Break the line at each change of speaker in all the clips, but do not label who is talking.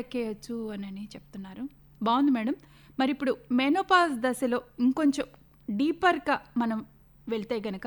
గట్టెక్కేయచ్చు అని చెప్తున్నారు బాగుంది మేడం మరి ఇప్పుడు మెనోపాజ్ దశలో ఇంకొంచెం డీపర్గా మనం వెళ్తే గనక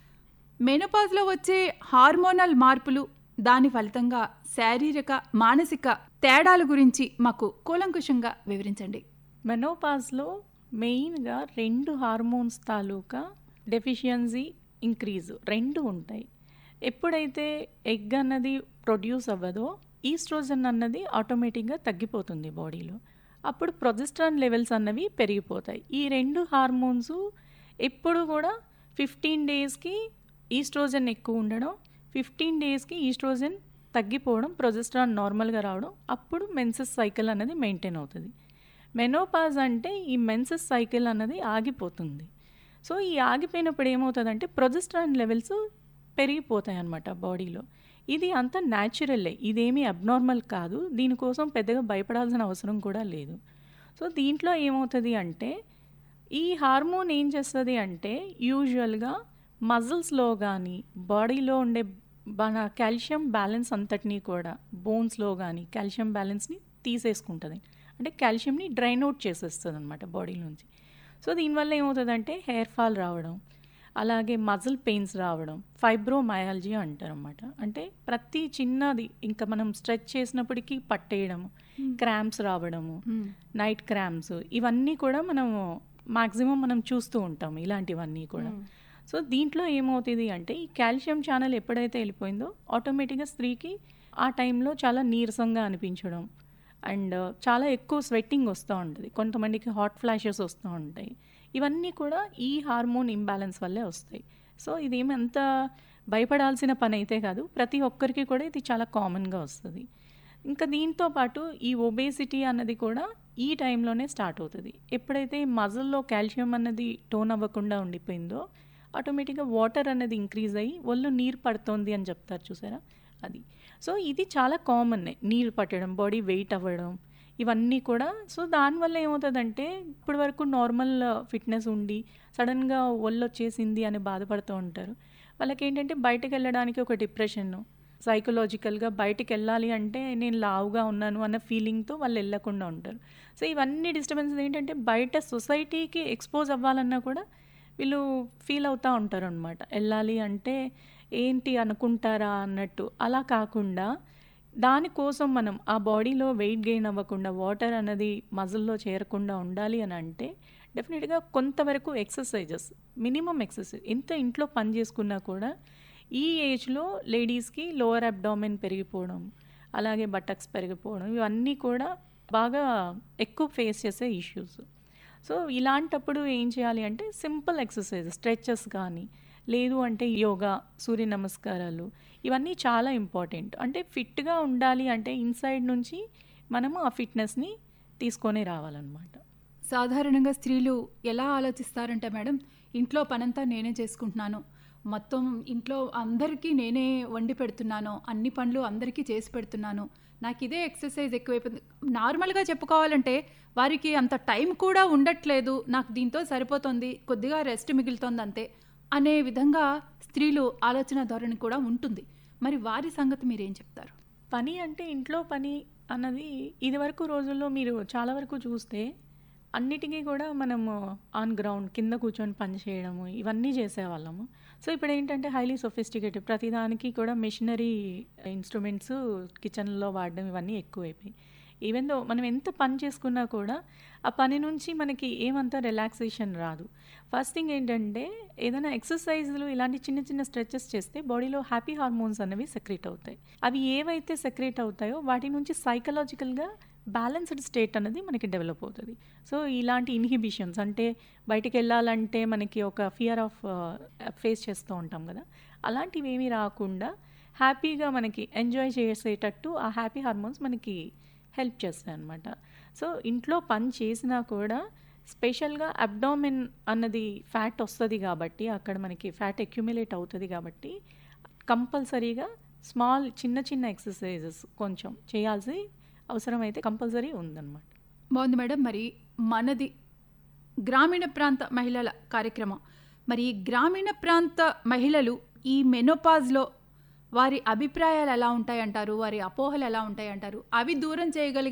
మెనోపాజ్లో వచ్చే హార్మోనల్ మార్పులు దాని ఫలితంగా శారీరక మానసిక తేడాల గురించి మాకు కూలంకుషంగా వివరించండి
మెనోపాజ్లో మెయిన్గా రెండు హార్మోన్స్ తాలూకా డెఫిషియన్సీ ఇంక్రీజ్ రెండు ఉంటాయి ఎప్పుడైతే ఎగ్ అన్నది ప్రొడ్యూస్ అవ్వదో ఈస్ట్రోజన్ అన్నది ఆటోమేటిక్గా తగ్గిపోతుంది బాడీలో అప్పుడు ప్రొజెస్ట్రాన్ లెవెల్స్ అన్నవి పెరిగిపోతాయి ఈ రెండు హార్మోన్స్ ఎప్పుడు కూడా ఫిఫ్టీన్ డేస్కి ఈస్ట్రోజన్ ఎక్కువ ఉండడం ఫిఫ్టీన్ డేస్కి ఈస్ట్రోజన్ తగ్గిపోవడం ప్రొజెస్ట్రాన్ నార్మల్గా రావడం అప్పుడు మెన్సెస్ సైకిల్ అనేది మెయింటైన్ అవుతుంది మెనోపాజ్ అంటే ఈ మెన్సెస్ సైకిల్ అన్నది ఆగిపోతుంది సో ఈ ఆగిపోయినప్పుడు ఏమవుతుందంటే ప్రొజెస్ట్రాన్ లెవెల్స్ పెరిగిపోతాయి అన్నమాట బాడీలో ఇది అంత న్యాచురల్లే ఇదేమీ అబ్నార్మల్ కాదు దీనికోసం పెద్దగా భయపడాల్సిన అవసరం కూడా లేదు సో దీంట్లో ఏమవుతుంది అంటే ఈ హార్మోన్ ఏం చేస్తుంది అంటే యూజువల్గా మజిల్స్లో కానీ బాడీలో ఉండే మన కాల్షియం బ్యాలెన్స్ అంతటినీ కూడా బోన్స్లో కానీ కాల్షియం బ్యాలెన్స్ని తీసేసుకుంటుంది అంటే కాల్షియంని డ్రైన్ అవుట్ చేసేస్తుంది అనమాట బాడీ నుంచి సో దీనివల్ల ఏమవుతుందంటే హెయిర్ ఫాల్ రావడం అలాగే మజిల్ పెయిన్స్ రావడం ఫైబ్రోమయాలజీ అంటారు అనమాట అంటే ప్రతి చిన్నది ఇంకా మనం స్ట్రెచ్ చేసినప్పటికీ పట్టేయడము క్రాంప్స్ రావడము నైట్ క్రాంప్స్ ఇవన్నీ కూడా మనము మాక్సిమం మనం చూస్తూ ఉంటాం ఇలాంటివన్నీ కూడా సో దీంట్లో ఏమవుతుంది అంటే ఈ కాల్షియం ఛానల్ ఎప్పుడైతే వెళ్ళిపోయిందో ఆటోమేటిక్గా స్త్రీకి ఆ టైంలో చాలా నీరసంగా అనిపించడం అండ్ చాలా ఎక్కువ స్వెట్టింగ్ వస్తూ ఉంటుంది కొంతమందికి హాట్ ఫ్లాషెస్ వస్తూ ఉంటాయి ఇవన్నీ కూడా ఈ హార్మోన్ ఇంబ్యాలెన్స్ వల్లే వస్తాయి సో ఇదేమి అంత భయపడాల్సిన పని అయితే కాదు ప్రతి ఒక్కరికి కూడా ఇది చాలా కామన్గా వస్తుంది ఇంకా దీంతో పాటు ఈ ఒబేసిటీ అన్నది కూడా ఈ టైంలోనే స్టార్ట్ అవుతుంది ఎప్పుడైతే మజిల్లో కాల్షియం అన్నది టోన్ అవ్వకుండా ఉండిపోయిందో ఆటోమేటిక్గా వాటర్ అనేది ఇంక్రీజ్ అయ్యి ఒళ్ళు నీరు పడుతోంది అని చెప్తారు చూసారా అది సో ఇది చాలా కామన్ నీరు పట్టడం బాడీ వెయిట్ అవ్వడం ఇవన్నీ కూడా సో దానివల్ల ఏమవుతుందంటే ఇప్పటి వరకు నార్మల్ ఫిట్నెస్ ఉండి సడన్గా ఒళ్ళు వచ్చేసింది అని బాధపడుతూ ఉంటారు వాళ్ళకి ఏంటంటే బయటకు వెళ్ళడానికి ఒక డిప్రెషన్ సైకలాజికల్గా బయటికి వెళ్ళాలి అంటే నేను లావుగా ఉన్నాను అన్న ఫీలింగ్తో వాళ్ళు వెళ్ళకుండా ఉంటారు సో ఇవన్నీ డిస్టర్బెన్సెస్ ఏంటంటే బయట సొసైటీకి ఎక్స్పోజ్ అవ్వాలన్నా కూడా వీళ్ళు ఫీల్ అవుతూ ఉంటారు అనమాట వెళ్ళాలి అంటే ఏంటి అనుకుంటారా అన్నట్టు అలా కాకుండా దానికోసం మనం ఆ బాడీలో వెయిట్ గెయిన్ అవ్వకుండా వాటర్ అనేది మజిల్లో చేరకుండా ఉండాలి అని అంటే డెఫినెట్గా కొంతవరకు ఎక్సర్సైజెస్ మినిమం ఎక్సర్సైజ్ ఎంత ఇంట్లో పని చేసుకున్నా కూడా ఈ ఏజ్లో లేడీస్కి లోవర్ అబ్డామిన్ పెరిగిపోవడం అలాగే బటక్స్ పెరిగిపోవడం ఇవన్నీ కూడా బాగా ఎక్కువ ఫేస్ చేసే ఇష్యూస్ సో ఇలాంటప్పుడు ఏం చేయాలి అంటే సింపుల్ ఎక్సర్సైజ్ స్ట్రెచెస్ కానీ లేదు అంటే యోగా సూర్య నమస్కారాలు ఇవన్నీ చాలా ఇంపార్టెంట్ అంటే ఫిట్గా ఉండాలి అంటే ఇన్సైడ్ నుంచి మనము ఆ ఫిట్నెస్ని తీసుకొని రావాలన్నమాట
సాధారణంగా స్త్రీలు ఎలా ఆలోచిస్తారంటే మేడం ఇంట్లో పనంతా నేనే చేసుకుంటున్నాను మొత్తం ఇంట్లో అందరికీ నేనే వండి పెడుతున్నాను అన్ని పనులు అందరికీ చేసి పెడుతున్నాను నాకు ఇదే ఎక్సర్సైజ్ ఎక్కువైపోయింది నార్మల్గా చెప్పుకోవాలంటే వారికి అంత టైం కూడా ఉండట్లేదు నాకు దీంతో సరిపోతుంది కొద్దిగా రెస్ట్ మిగులుతోంది అంతే అనే విధంగా స్త్రీలు ఆలోచన ధోరణి కూడా ఉంటుంది మరి వారి సంగతి మీరేం చెప్తారు
పని అంటే ఇంట్లో పని అన్నది ఇదివరకు రోజుల్లో మీరు చాలా వరకు చూస్తే అన్నిటికీ కూడా మనము ఆన్ గ్రౌండ్ కింద కూర్చొని పని చేయడము ఇవన్నీ చేసేవాళ్ళము సో ఇప్పుడు ఏంటంటే హైలీ సొఫిస్టికేటెడ్ ప్రతిదానికి కూడా మెషినరీ ఇన్స్ట్రుమెంట్స్ కిచెన్లో వాడడం ఇవన్నీ ఎక్కువైపోయి ఈవెన్ దో మనం ఎంత పని చేసుకున్నా కూడా ఆ పని నుంచి మనకి ఏమంతా రిలాక్సేషన్ రాదు ఫస్ట్ థింగ్ ఏంటంటే ఏదైనా ఎక్సర్సైజ్లు ఇలాంటి చిన్న చిన్న స్ట్రెచెస్ చేస్తే బాడీలో హ్యాపీ హార్మోన్స్ అనేవి సెక్రేట్ అవుతాయి అవి ఏవైతే సెక్రేట్ అవుతాయో వాటి నుంచి సైకలాజికల్గా బ్యాలెన్స్డ్ స్టేట్ అనేది మనకి డెవలప్ అవుతుంది సో ఇలాంటి ఇన్హిబిషన్స్ అంటే బయటికి వెళ్ళాలంటే మనకి ఒక ఫియర్ ఆఫ్ ఫేస్ చేస్తూ ఉంటాం కదా అలాంటివి ఏమీ రాకుండా హ్యాపీగా మనకి ఎంజాయ్ చేసేటట్టు ఆ హ్యాపీ హార్మోన్స్ మనకి హెల్ప్ చేస్తాయి అనమాట సో ఇంట్లో పని చేసినా కూడా స్పెషల్గా అబ్డామిన్ అన్నది ఫ్యాట్ వస్తుంది కాబట్టి అక్కడ మనకి ఫ్యాట్ అక్యుములేట్ అవుతుంది కాబట్టి కంపల్సరీగా స్మాల్ చిన్న చిన్న ఎక్సర్సైజెస్ కొంచెం చేయాల్సి అవసరమైతే కంపల్సరీ ఉందన్నమాట
బాగుంది మేడం మరి మనది గ్రామీణ ప్రాంత మహిళల కార్యక్రమం మరి ఈ గ్రామీణ ప్రాంత మహిళలు ఈ మెనోపాజ్లో వారి అభిప్రాయాలు ఎలా ఉంటాయంటారు వారి అపోహలు ఎలా ఉంటాయంటారు అవి దూరం చేయగలిగే